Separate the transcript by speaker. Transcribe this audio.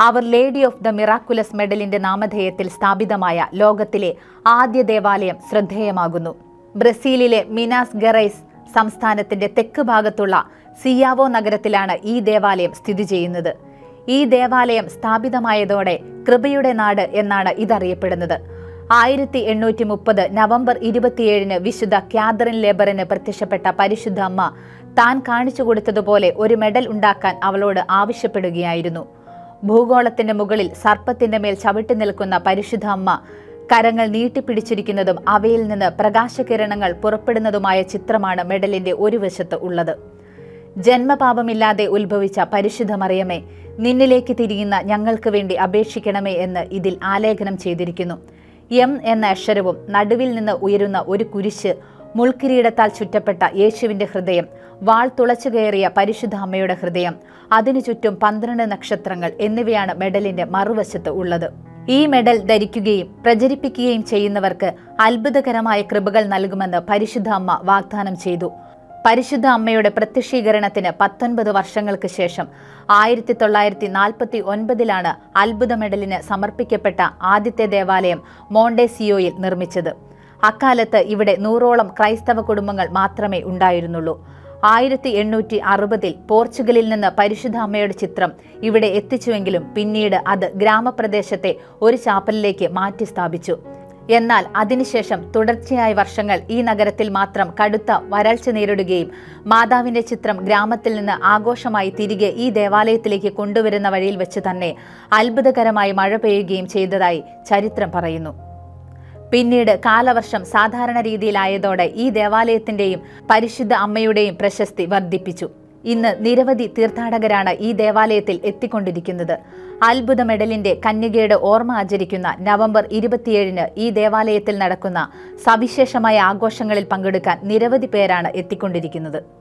Speaker 1: our lady of the miraculous മെഡലിന്റെ നാമധേയത്തിൽ സ്ഥാപിതമായ ലോകത്തിലെ ആദ്യ ദേവാലയം ശ്രദ്ധേയമാകുന്നു ബ്രസീലിലെ മിനാസ് ഗറൈസ് സംസ്ഥാനത്തിന്റെ തെക്ക് ഭാഗത്തുള്ള സിയാവോ നഗരത്തിലാണ് ഈ ദേവാലയം സ്ഥിതി ചെയ്യുന്നത് ഈ ദേവാലയം സ്ഥാപിതമായതോടെ കൃപയുടെ നാട് എന്നാണ് ഇതറിയപ്പെടുന്നത് ആയിരത്തി എണ്ണൂറ്റി മുപ്പത് നവംബർ ഇരുപത്തിയേഴിന് വിശുദ്ധ ക്യാദറിൻ ലേബറിന് പ്രത്യക്ഷപ്പെട്ട പരിശുദ്ധ അമ്മ താൻ കാണിച്ചു കൊടുത്തതുപോലെ ഒരു മെഡൽ ഉണ്ടാക്കാൻ അവളോട് ആവശ്യപ്പെടുകയായിരുന്നു ഭൂഗോളത്തിന്റെ മുകളിൽ സർപ്പത്തിന്റെ മേൽ ചവിട്ടി നിൽക്കുന്ന പരിശുദ്ധ അമ്മ കരങ്ങൾ നീട്ടിപ്പിടിച്ചിരിക്കുന്നതും അവയിൽ നിന്ന് പ്രകാശകിരണങ്ങൾ പുറപ്പെടുന്നതുമായ ചിത്രമാണ് മെഡലിന്റെ ഒരു വശത്ത് ഉള്ളത് ജന്മപാപമില്ലാതെ ഉത്ഭവിച്ച പരിശുദ്ധ മറിയമേ നിന്നിലേക്ക് തിരിയുന്ന ഞങ്ങൾക്ക് വേണ്ടി അപേക്ഷിക്കണമേ എന്ന് ഇതിൽ ആലേഖനം ചെയ്തിരിക്കുന്നു എം എന്ന അക്ഷരവും നടുവിൽ നിന്ന് ഉയരുന്ന ഒരു കുരിശ് മുൾക്കിരീടത്താൽ ചുറ്റപ്പെട്ട യേശുവിന്റെ ഹൃദയം വാൾ തുളച്ചു കയറിയ പരിശുദ്ധ അമ്മയുടെ ഹൃദയം അതിനു ചുറ്റും പന്ത്രണ്ട് നക്ഷത്രങ്ങൾ എന്നിവയാണ് മെഡലിന്റെ മറുവശത്ത് ഉള്ളത് ഈ മെഡൽ ധരിക്കുകയും പ്രചരിപ്പിക്കുകയും ചെയ്യുന്നവർക്ക് അത്ഭുതകരമായ കൃപകൾ നൽകുമെന്ന് പരിശുദ്ധ അമ്മ വാഗ്ദാനം ചെയ്തു പരിശുദ്ധ അമ്മയുടെ പ്രത്യക്ഷീകരണത്തിന് പത്തൊൻപത് വർഷങ്ങൾക്ക് ശേഷം ആയിരത്തി തൊള്ളായിരത്തി നാൽപ്പത്തി ഒൻപതിലാണ് അത്ഭുത മെഡലിന് സമർപ്പിക്കപ്പെട്ട ആദ്യത്തെ ദേവാലയം മോണ്ടെസിയോയിൽ നിർമ്മിച്ചത് അക്കാലത്ത് ഇവിടെ നൂറോളം ക്രൈസ്തവ കുടുംബങ്ങൾ മാത്രമേ ഉണ്ടായിരുന്നുള്ളൂ ആയിരത്തി എണ്ണൂറ്റി അറുപതിൽ പോർച്ചുഗലിൽ നിന്ന് പരിശുദ്ധ അമ്മയുടെ ചിത്രം ഇവിടെ എത്തിച്ചുവെങ്കിലും പിന്നീട് അത് ഗ്രാമപ്രദേശത്തെ ഒരു ചാപ്പലിലേക്ക് മാറ്റി സ്ഥാപിച്ചു എന്നാൽ അതിനുശേഷം തുടർച്ചയായ വർഷങ്ങൾ ഈ നഗരത്തിൽ മാത്രം കടുത്ത വരൾച്ച നേരിടുകയും മാതാവിന്റെ ചിത്രം ഗ്രാമത്തിൽ നിന്ന് ആഘോഷമായി തിരികെ ഈ ദേവാലയത്തിലേക്ക് കൊണ്ടുവരുന്ന വഴിയിൽ വെച്ച് തന്നെ അത്ഭുതകരമായി മഴ പെയ്യുകയും ചെയ്തതായി ചരിത്രം പറയുന്നു പിന്നീട് കാലവർഷം സാധാരണ രീതിയിലായതോടെ ഈ ദേവാലയത്തിന്റെയും പരിശുദ്ധ അമ്മയുടെയും പ്രശസ്തി വർദ്ധിപ്പിച്ചു ഇന്ന് നിരവധി തീർത്ഥാടകരാണ് ഈ ദേവാലയത്തിൽ എത്തിക്കൊണ്ടിരിക്കുന്നത് അത്ഭുത മെഡലിന്റെ കന്യകയുടെ ഓർമ്മ ആചരിക്കുന്ന നവംബർ ഇരുപത്തിയേഴിന് ഈ ദേവാലയത്തിൽ നടക്കുന്ന സവിശേഷമായ ആഘോഷങ്ങളിൽ പങ്കെടുക്കാൻ നിരവധി പേരാണ് എത്തിക്കൊണ്ടിരിക്കുന്നത്